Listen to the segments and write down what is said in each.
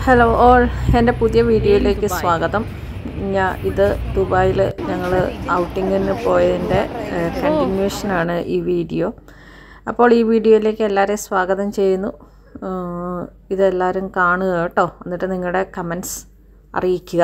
Hello all എൻ്റെ പുതിയ വീഡിയോയിലേക്ക് സ്വാഗതം ഞാൻ ഇത് ദുബായിൽ ഞങ്ങൾ ഔട്ടിങ്ങിന് പോയതിൻ്റെ കണ്ടിന്യൂഷനാണ് ഈ വീഡിയോ അപ്പോൾ ഈ വീഡിയോയിലേക്ക് എല്ലാവരെയും സ്വാഗതം ചെയ്യുന്നു ഏഹ് ഇതെല്ലാവരും കാണുക കേട്ടോ എന്നിട്ട് നിങ്ങളുടെ കമൻസ് അറിയിക്കുക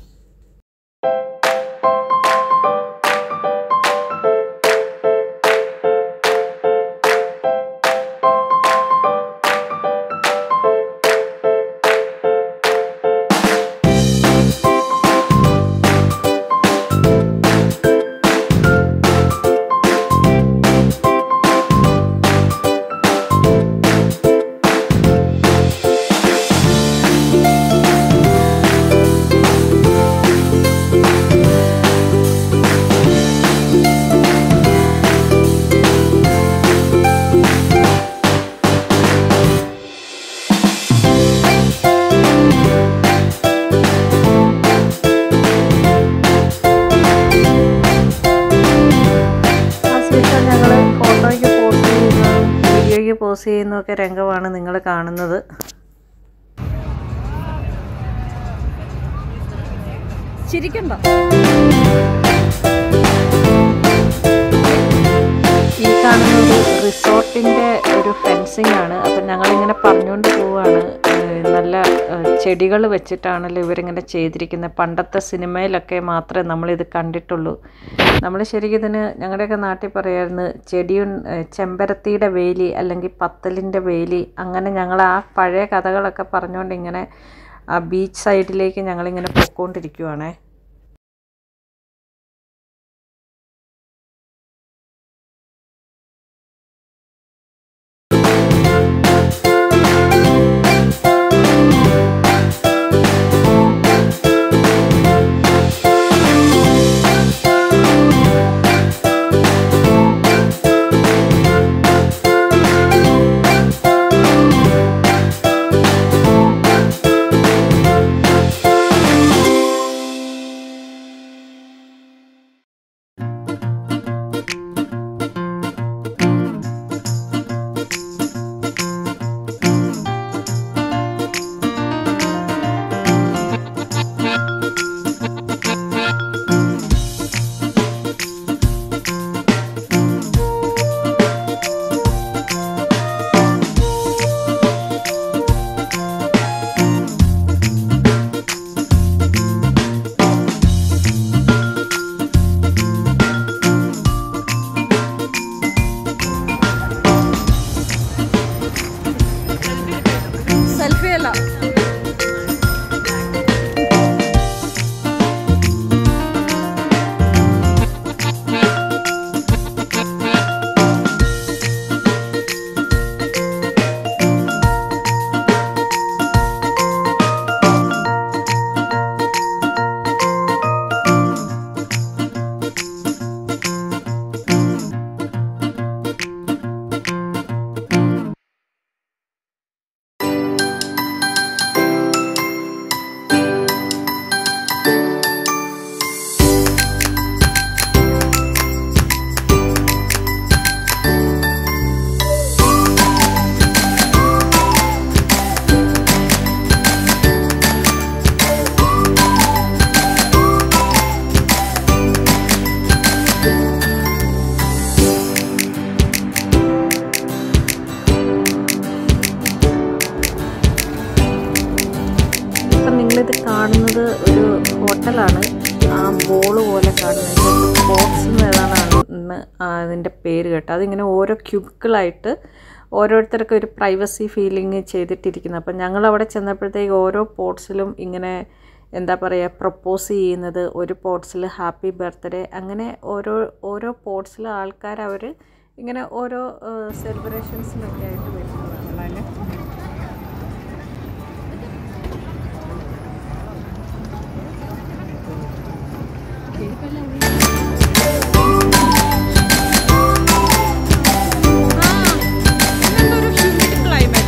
ആസ്വദിച്ചാൽ ഞങ്ങൾ ഫോട്ടോയ്ക്ക് പോസ്റ്റ് ചെയ്യുന്നതും വീഡിയോയ്ക്ക് പോസ്റ്റ് ചെയ്യുന്നതൊക്കെ രംഗമാണ് നിങ്ങൾ കാണുന്നത് ചിരിക്കണ്ട ഈ കാണുന്ന ഒരു റിസോർട്ടിൻ്റെ ഒരു ഫെൻസിങ് ആണ് അപ്പം ഞങ്ങളിങ്ങനെ പറഞ്ഞുകൊണ്ട് പോവാണ് ഏഹ് നല്ല ചെടികൾ വെച്ചിട്ടാണല്ലോ ഇവരിങ്ങനെ ചെയ്തിരിക്കുന്നത് പണ്ടത്തെ സിനിമയിലൊക്കെ മാത്രമേ നമ്മളിത് കണ്ടിട്ടുള്ളൂ നമ്മൾ ശരിക്കും ഇതിന് ഞങ്ങളുടെയൊക്കെ നാട്ടിൽ പറയായിരുന്നു ചെടിയും ഏഹ് ചെമ്പരത്തിയുടെ വേലി അല്ലെങ്കിൽ പത്തലിൻ്റെ വേലി അങ്ങനെ ഞങ്ങൾ ആ പഴയ കഥകളൊക്കെ പറഞ്ഞുകൊണ്ട് ഇങ്ങനെ ആ ബീച്ച് സൈഡിലേക്ക് ഞങ്ങളിങ്ങനെ പൊക്കോണ്ടിരിക്കുവാണേ സെൽഫി അല്ല ഇപ്പം നിങ്ങളിത് കാണുന്നത് ഒരു ഹോട്ടലാണ് ആ ബോള് പോലെ കാണുന്നത് ബോക്സ് എന്നതാണ് അതിൻ്റെ പേര് കേട്ടോ അതിങ്ങനെ ഓരോ ക്യൂബിക്കിളായിട്ട് ഓരോരുത്തർക്കും ഒരു പ്രൈവസി ഫീലിംഗ് ചെയ്തിട്ടിരിക്കുന്നത് അപ്പം ഞങ്ങൾ അവിടെ ചെന്നപ്പോഴത്തേക്ക് ഓരോ പോട്ട്സിലും ഇങ്ങനെ എന്താ പറയുക പ്രപ്പോസ് ചെയ്യുന്നത് ഒരു പോട്ട്സിൽ ഹാപ്പി ബർത്ത്ഡേ അങ്ങനെ ഓരോ ഓരോ പോട്ട്സിൽ ആൾക്കാർ അവർ ഇങ്ങനെ ഓരോ സെലിബ്രേഷൻസിനൊക്കെ ആയിട്ട് വരുന്നതാണ് അതിന് ഒരു ഹ്യൂമിഡ് ക്ലൈമറ്റ്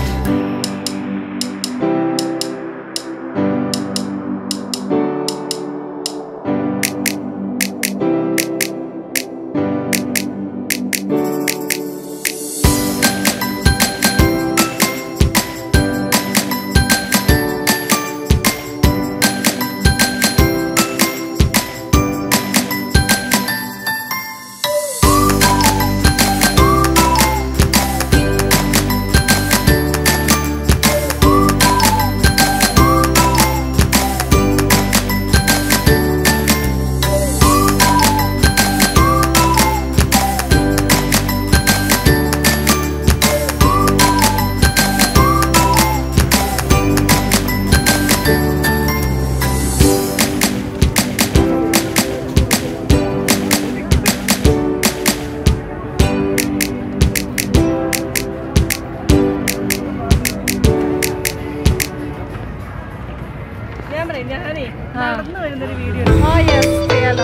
പറയുമ്പോഴേ ഞാനേ ആ. നടന്നു വരുന്നൊരു വീഡിയോ ആ യെസ് ചെയ്യാലോ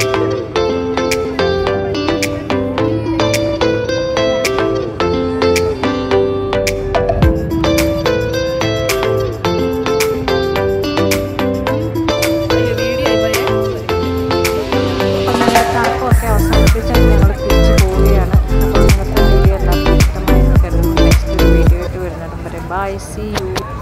വീഡിയോ ആയിപ്പോയേ അപ്പം നല്ല കറക്കമൊക്കെ അവസാനിപ്പിച്ചാൽ ഞങ്ങൾ തിരിച്ചു പോവുകയാണ് അപ്പോൾ ഇന്നത്തെ വീഡിയോ എല്ലാവർക്കും ഇഷ്ടമായി കരുതുന്നു നെക്സ്റ്റ് ഒരു വീഡിയോ ആയിട്ട് വരുന്നിടം വരെ ബൈ സി യു